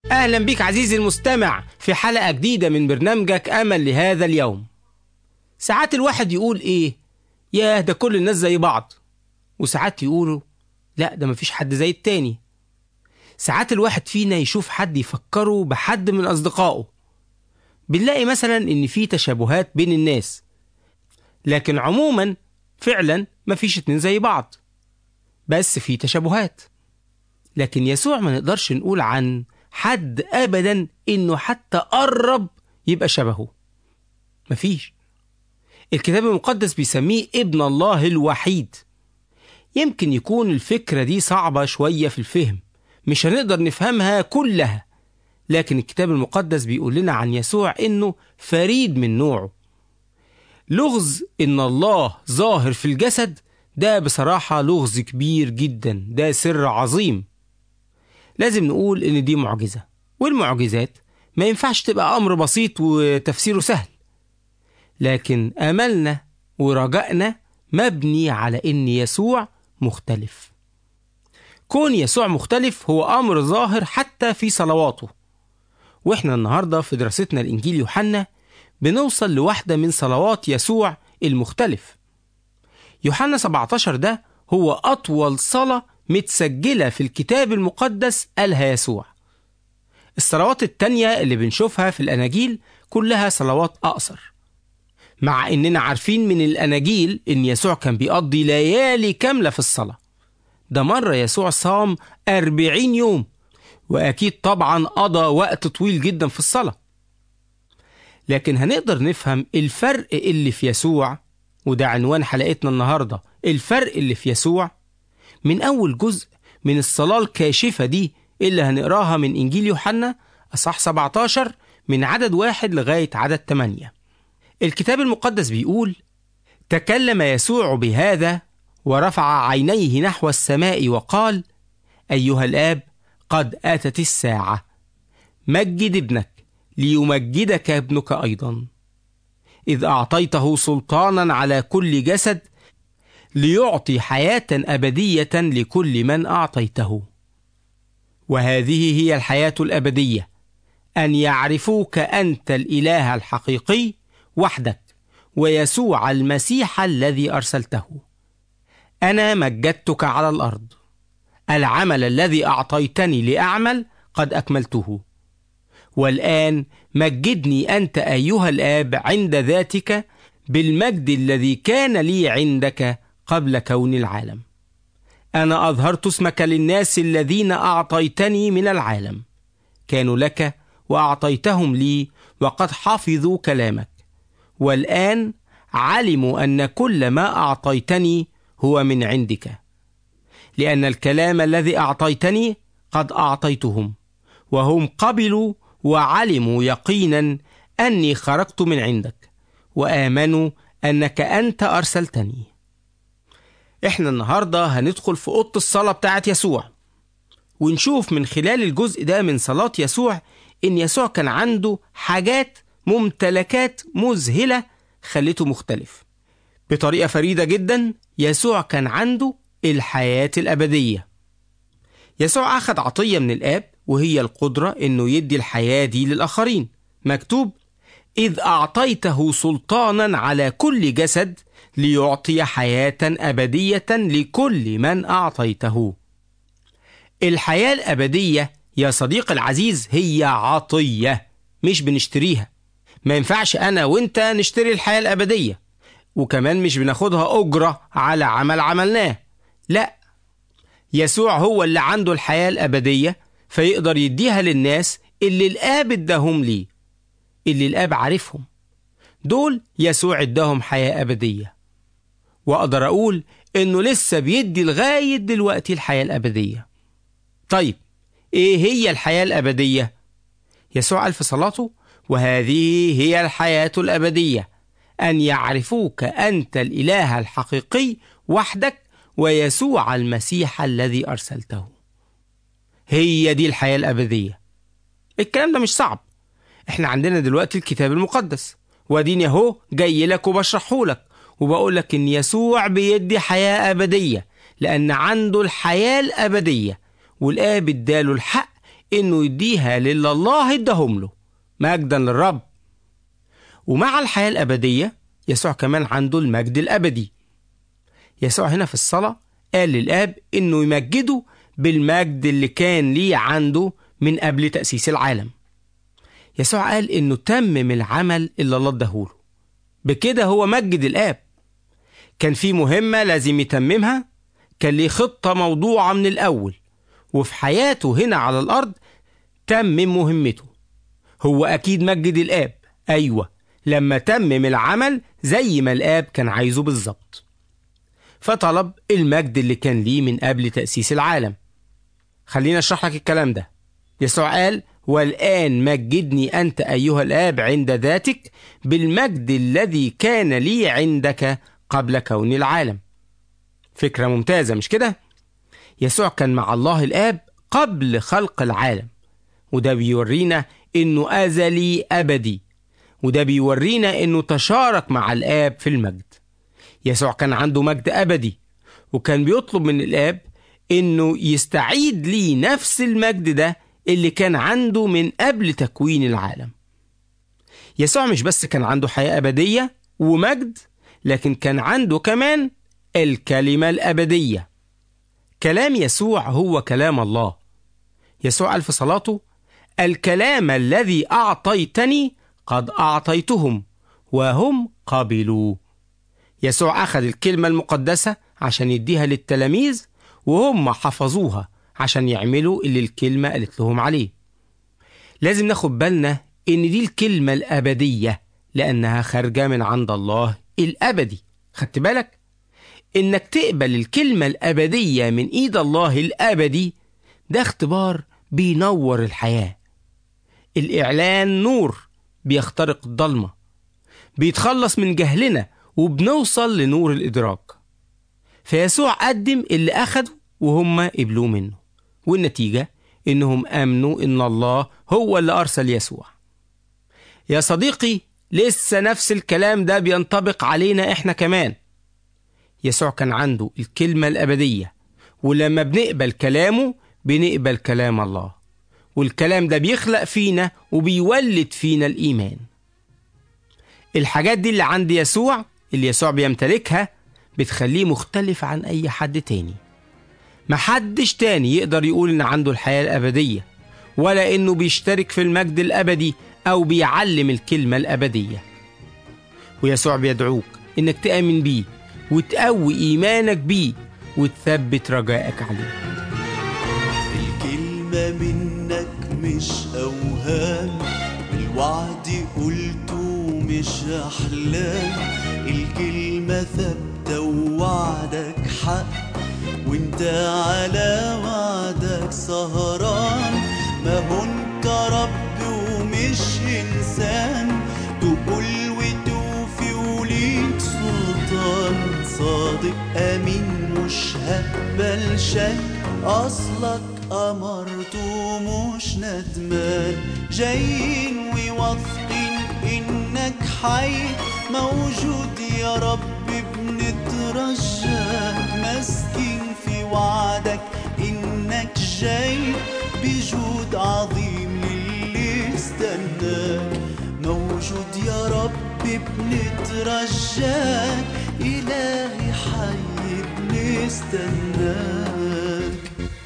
أهلا بك عزيزي المستمع في حلقة جديدة من برنامجك أمل لهذا اليوم ساعات الواحد يقول إيه ياه ده كل الناس زي بعض وساعات يقولوا لا ده مفيش حد زي التاني ساعات الواحد فينا يشوف حد يفكره بحد من أصدقائه بنلاقي مثلا إن في تشابهات بين الناس لكن عموما فعلا مفيش اتنين زي بعض بس في تشابهات لكن يسوع ما نقدرش نقول عن حد ابدا انه حتى قرب يبقى شبهه مفيش الكتاب المقدس بيسميه ابن الله الوحيد يمكن يكون الفكرة دي صعبة شوية في الفهم مش هنقدر نفهمها كلها لكن الكتاب المقدس بيقول لنا عن يسوع انه فريد من نوعه لغز ان الله ظاهر في الجسد ده بصراحة لغز كبير جدا ده سر عظيم لازم نقول ان دي معجزة والمعجزات ما ينفعش تبقى امر بسيط وتفسيره سهل لكن املنا ورجائنا مبني على ان يسوع مختلف كون يسوع مختلف هو امر ظاهر حتى في صلواته واحنا النهارده في دراستنا الانجيل يوحنا بنوصل لواحده من صلوات يسوع المختلف يوحنا 17 ده هو اطول صلاه متسجلة في الكتاب المقدس قالها يسوع الصلوات التانية اللي بنشوفها في الأناجيل كلها صلوات أقصر مع إننا عارفين من الأناجيل إن يسوع كان بيقضي ليالي كاملة في الصلاة ده مرة يسوع صام أربعين يوم وأكيد طبعا قضى وقت طويل جدا في الصلاة لكن هنقدر نفهم الفرق اللي في يسوع وده عنوان حلقتنا النهاردة الفرق اللي في يسوع من أول جزء من الصلاة الكاشفة دي اللي هنقراها من إنجيل يوحنا أصح 17 من عدد واحد لغاية عدد 8 الكتاب المقدس بيقول تكلم يسوع بهذا ورفع عينيه نحو السماء وقال أيها الآب قد أتت الساعة مجد ابنك ليمجدك ابنك أيضا إذ أعطيته سلطانا على كل جسد ليعطي حياة أبدية لكل من أعطيته. وهذه هي الحياة الأبدية أن يعرفوك أنت الإله الحقيقي وحدك ويسوع المسيح الذي أرسلته. أنا مجدتك على الأرض. العمل الذي أعطيتني لأعمل قد أكملته. والآن مجدني أنت أيها الآب عند ذاتك بالمجد الذي كان لي عندك قبل كون العالم انا اظهرت اسمك للناس الذين اعطيتني من العالم كانوا لك واعطيتهم لي وقد حفظوا كلامك والان علموا ان كل ما اعطيتني هو من عندك لان الكلام الذي اعطيتني قد اعطيتهم وهم قبلوا وعلموا يقينا اني خرجت من عندك وامنوا انك انت ارسلتني احنا النهارده هندخل في اوضه الصلاه بتاعت يسوع ونشوف من خلال الجزء ده من صلاه يسوع ان يسوع كان عنده حاجات ممتلكات مذهله خلته مختلف بطريقه فريده جدا يسوع كان عنده الحياه الابديه يسوع اخذ عطيه من الاب وهي القدره انه يدي الحياه دي للاخرين مكتوب اذ اعطيته سلطانا على كل جسد ليعطي حياة أبدية لكل من أعطيته. الحياة الأبدية يا صديق العزيز هي عطية مش بنشتريها. ما ينفعش أنا وأنت نشتري الحياة الأبدية. وكمان مش بناخدها أجرة على عمل عملناه. لا. يسوع هو اللي عنده الحياة الأبدية فيقدر يديها للناس اللي الآب اداهم ليه. اللي الآب عارفهم. دول يسوع اداهم حياة أبدية. واقدر اقول انه لسه بيدي لغايه دلوقتي الحياه الابديه. طيب ايه هي الحياه الابديه؟ يسوع قال في صلاته: وهذه هي الحياه الابديه ان يعرفوك انت الاله الحقيقي وحدك ويسوع المسيح الذي ارسلته. هي دي الحياه الابديه. الكلام ده مش صعب. احنا عندنا دلوقتي الكتاب المقدس واديني اهو جاي لك وبشرحه لك وبقول لك ان يسوع بيدي حياه ابديه لان عنده الحياه الابديه والاب اداله الحق إنه يديها للي الله اداهم له مجدا للرب ومع الحياة الأبدية يسوع كمان عنده المجد الأبدي يسوع هنا في الصلاة قال للآب إنه يمجده بالمجد اللي كان ليه عنده من قبل تأسيس العالم يسوع قال إنه تمم العمل اللي الله اداهوله بكده هو مجد الآب كان في مهمة لازم يتممها كان ليه خطة موضوعة من الأول وفي حياته هنا على الأرض تمم مهمته هو أكيد مجد الآب أيوة لما تمم العمل زي ما الآب كان عايزه بالظبط فطلب المجد اللي كان ليه من قبل تأسيس العالم خلينا اشرح لك الكلام ده يسوع قال والآن مجدني أنت أيها الآب عند ذاتك بالمجد الذي كان لي عندك قبل كون العالم فكرة ممتازة مش كده؟ يسوع كان مع الله الآب قبل خلق العالم وده بيورينا إنه أزلي أبدي وده بيورينا إنه تشارك مع الآب في المجد يسوع كان عنده مجد أبدي وكان بيطلب من الآب إنه يستعيد ليه نفس المجد ده اللي كان عنده من قبل تكوين العالم يسوع مش بس كان عنده حياة أبدية ومجد لكن كان عنده كمان الكلمة الأبدية كلام يسوع هو كلام الله يسوع قال في صلاته الكلام الذي أعطيتني قد أعطيتهم وهم قبلوا يسوع أخذ الكلمة المقدسة عشان يديها للتلاميذ وهم حفظوها عشان يعملوا اللي الكلمة قالت لهم عليه لازم ناخد بالنا إن دي الكلمة الأبدية لأنها خارجة من عند الله الأبدي خدت بالك؟ إنك تقبل الكلمة الأبدية من إيد الله الأبدي ده اختبار بينور الحياة الإعلان نور بيخترق الضلمة بيتخلص من جهلنا وبنوصل لنور الإدراك فيسوع قدم اللي أخده وهم قبلوه منه والنتيجة إنهم آمنوا إن الله هو اللي أرسل يسوع يا صديقي لسه نفس الكلام ده بينطبق علينا إحنا كمان يسوع كان عنده الكلمة الأبدية ولما بنقبل كلامه بنقبل كلام الله والكلام ده بيخلق فينا وبيولد فينا الإيمان الحاجات دي اللي عند يسوع اللي يسوع بيمتلكها بتخليه مختلف عن أي حد تاني محدش تاني يقدر يقول إن عنده الحياة الأبدية ولا إنه بيشترك في المجد الأبدي أو بيعلم الكلمة الأبدية ويسوع بيدعوك إنك تآمن بيه وتقوي إيمانك بيه وتثبت رجائك عليه الكلمة منك مش أوهام الوعد قلته مش أحلام الكلمة ثابتة ووعدك حق وانت على وعدك سهران ما هو انت رب ومش إنسان تقول وتوفي وليك سلطان صادق أمين مش هقبل شك أصلك أمرت ومش ندمان جايين وواثقين إنك حي موجود يا رب بنترجاك ماسكين في وعدك إنك جاي بجود عظيم للي استناك موجود يا رب بنترجاك إلهي حي بنستناك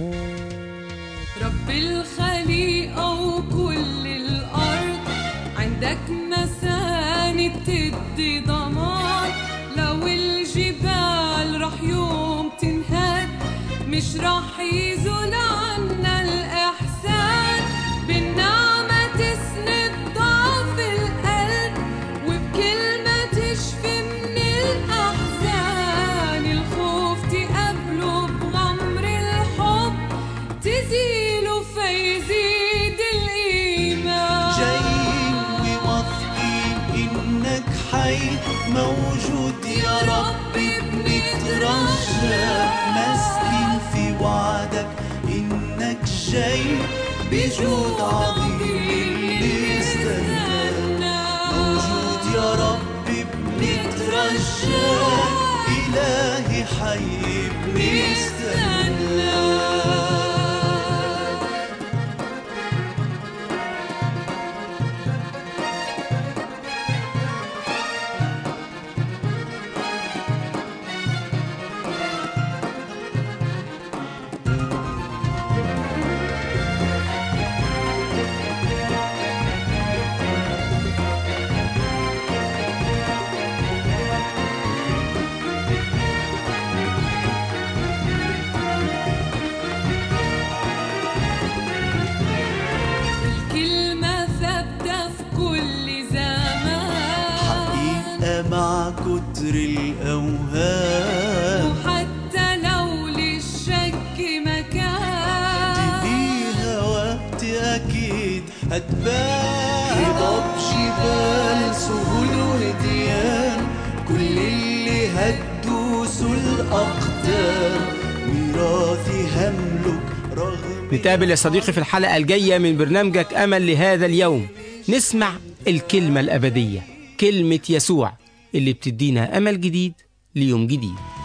رب الخليقة وكل الأرض عندك مساند تدي ضمان لو الجبال رح يوم تنهد مش رح يزول عنا الإحسان بالنعمة تسند ضعف القلب وبكلمة تشفي من الأحزان الخوف تقابله بغمر الحب تزيله فيزيد الإيمان جايين وواثقين إنك حي موجود يا رب بنترجاك ماسكين في وعدك إنك جاي بجود عظيم اللي استناك موجود يا رب بنترجاك إلهي حي بنستناك كتر الأوهام وحتى لو للشك مكان ليها وقت أكيد هتبان هضاب جبال سهول وديان كل اللي هتدوسوا الأقدام ميراثي هملك رغم نتقابل يا صديقي في الحلقة الجاية من برنامجك أمل لهذا اليوم نسمع الكلمة الأبدية كلمة يسوع اللي بتدينا أمل جديد ليوم جديد